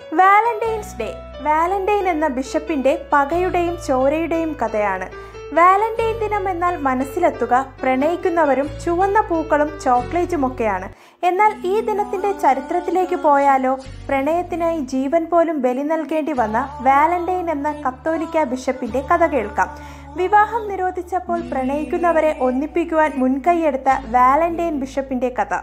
Valentine's day Valentine എന്ന ബിഷപ്പിന്റെ പകയുടെയും ചോരയുടെയും കഥയാണ് വാലന്റൈൻ ദിനം എന്നാൽ മനസ്സിലെത്തുക പ്രണയിക്കുന്നവരും ചുവന്ന പൂക്കളും ചോക്ലേറ്റുമൊക്കെയാണ് എന്നാൽ ഈ ദിനത്തിന്റെ ചരിത്രത്തിലേക്ക് പോയാലോ പ്രണയത്തിനായി ജീവൻ പോലും ബലി നൽകേണ്ടി വന്ന വാലന്റൈൻ എന്ന കത്തോലിക്ക ബിഷപ്പിന്റെ കഥ കേൾക്കാം വിവാഹം നിരോധിച്ചപ്പോൾ പ്രണയിക്കുന്നവരെ ഒന്നിപ്പിക്കുവാൻ മുൻകൈയെടുത്ത വാലന്റൈൻ ബിഷപ്പിന്റെ കഥ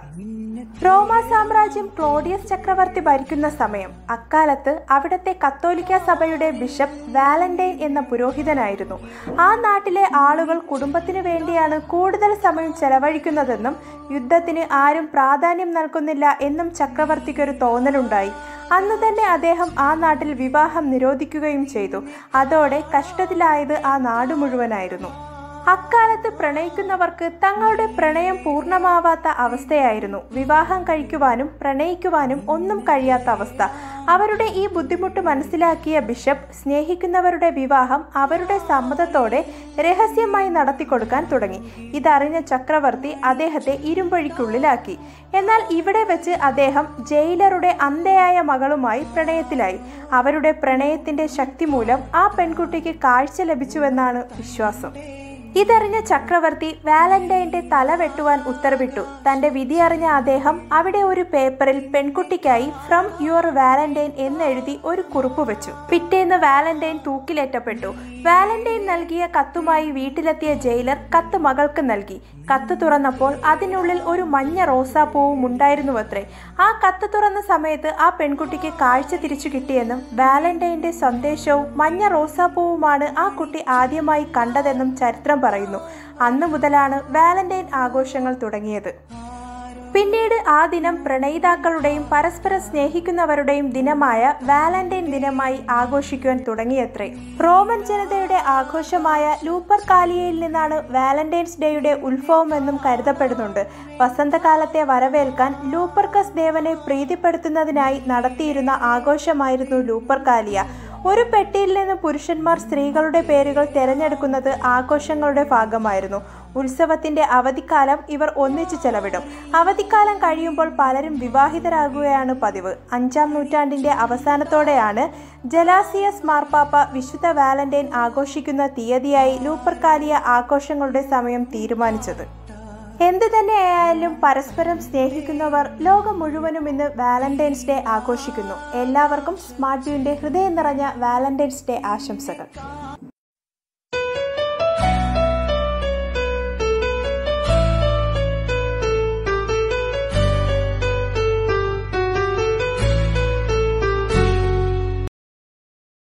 റോമ സാമ്രാജ്യം ക്ലോഡിയസ് ചക്രവർത്തി ഭരിക്കുന്ന സമയം അക്കാലത്ത് അവിടത്തെ കത്തോലിക്ക സഭയുടെ ബിഷപ്പ് വാലന്റൈൻ എന്ന പുരോഹിതനായിരുന്നു ആ നാട്ടിലെ ആളുകൾ കുടുംബത്തിന് വേണ്ടിയാണ് കൂടുതൽ സമയം ചെലവഴിക്കുന്നതെന്നും യുദ്ധത്തിന് ആരും പ്രാധാന്യം നൽകുന്നില്ല എന്നും ചക്രവർത്തിക്കൊരു തോന്നലുണ്ടായി അന്ന് തന്നെ അദ്ദേഹം ആ നാട്ടിൽ വിവാഹം നിരോധിക്കുകയും ചെയ്തു അതോടെ കഷ്ടത്തിലായത് ആ നാട് മുഴുവനായിരുന്നു അക്കാലത്ത് പ്രണയിക്കുന്നവർക്ക് തങ്ങളുടെ പ്രണയം പൂർണ്ണമാവാത്ത അവസ്ഥയായിരുന്നു വിവാഹം കഴിക്കുവാനും പ്രണയിക്കുവാനും ഒന്നും കഴിയാത്ത അവസ്ഥ അവരുടെ ഈ ബുദ്ധിമുട്ട് മനസ്സിലാക്കിയ ബിഷപ്പ് സ്നേഹിക്കുന്നവരുടെ വിവാഹം അവരുടെ സമ്മതത്തോടെ രഹസ്യമായി നടത്തിക്കൊടുക്കാൻ തുടങ്ങി ഇതറിഞ്ഞ ചക്രവർത്തി അദ്ദേഹത്തെ ഇരുമ്പഴിക്കുള്ളിലാക്കി എന്നാൽ ഇവിടെ വെച്ച് അദ്ദേഹം ജയിലറുടെ അന്ധയായ മകളുമായി പ്രണയത്തിലായി അവരുടെ പ്രണയത്തിന്റെ ശക്തി മൂലം ആ പെൺകുട്ടിക്ക് കാഴ്ച ലഭിച്ചുവെന്നാണ് വിശ്വാസം ഇതറിഞ്ഞ ചക്രവർത്തി വാലന്റൈന്റെ തല വെട്ടുവാൻ ഉത്തരവിട്ടു തന്റെ വിധി അറിഞ്ഞ അദ്ദേഹം അവിടെ ഒരു പേപ്പറിൽ പെൺകുട്ടിക്കായി ഫ്രം യുവർ വാലന്റൈൻ എന്നെഴുതി ഒരു കുറിപ്പ് വെച്ചു പിറ്റേന്ന് വാലന്റൈൻ തൂക്കിലേറ്റപ്പെട്ടു വാലന്റൈൻ നൽകിയ കത്തുമായി വീട്ടിലെത്തിയ ജയിലർ കത്ത് മകൾക്ക് നൽകി കത്ത് തുറന്നപ്പോൾ അതിനുള്ളിൽ ഒരു മഞ്ഞ റോസാപ്പൂവും ഉണ്ടായിരുന്നുവത്രേ ആ കത്ത് തുറന്ന സമയത്ത് ആ പെൺകുട്ടിക്ക് കാഴ്ച തിരിച്ചു കിട്ടിയെന്നും വാലന്റൈന്റെ സന്ദേശവും മഞ്ഞ റോസാപ്പൂവുമാണ് ആ കുട്ടി ആദ്യമായി കണ്ടതെന്നും ചരിത്രം പറയുന്നു അന്നു മുതലാണ് വാലന്റൈൻ ആഘോഷങ്ങൾ തുടങ്ങിയത് പിന്നീട് ആ ദിനം പ്രണയിതാക്കളുടെയും പരസ്പരം സ്നേഹിക്കുന്നവരുടെയും ദിനമായ വാലന്റൈൻ ദിനമായി ആഘോഷിക്കുവാൻ തുടങ്ങിയത്രേ റോമൻ ജനതയുടെ ആഘോഷമായ ലൂപ്പർ കാലിയയിൽ നിന്നാണ് വാലന്റൈൻസ് ഡേയുടെ ഉത്ഭവമെന്നും കരുതപ്പെടുന്നുണ്ട് വസന്തകാലത്തെ വരവേൽക്കാൻ ലൂപ്പർക്കസ് ദേവനെ പ്രീതിപ്പെടുത്തുന്നതിനായി നടത്തിയിരുന്ന ആഘോഷമായിരുന്നു ലൂപ്പർ കാലിയ ഒരു പെട്ടിയിൽ നിന്ന് പുരുഷന്മാർ സ്ത്രീകളുടെ പേരുകൾ തിരഞ്ഞെടുക്കുന്നത് ആഘോഷങ്ങളുടെ ഭാഗമായിരുന്നു ഉത്സവത്തിന്റെ അവധിക്കാലം ഇവർ ഒന്നിച്ചു ചെലവിടും അവധിക്കാലം കഴിയുമ്പോൾ പലരും വിവാഹിതരാകുകയാണ് പതിവ് അഞ്ചാം നൂറ്റാണ്ടിന്റെ അവസാനത്തോടെയാണ് ജലാസിയസ് മാർപ്പാപ്പ വിശുദ്ധ വാലന്റൈൻ ആഘോഷിക്കുന്ന തീയതിയായി ലൂപ്പർക്കാലിയ ആഘോഷങ്ങളുടെ സമയം തീരുമാനിച്ചത് എന്തു തന്നെയായാലും പരസ്പരം സ്നേഹിക്കുന്നവർ ലോകം മുഴുവനും ഇന്ന് വാലന്റൈൻസ് ഡേ ആഘോഷിക്കുന്നു എല്ലാവർക്കും സ്മാർട്ട് വ്യൂവിന്റെ ഹൃദയം നിറഞ്ഞ വാലന്റൈൻസ് ഡേ ആശംസകൾ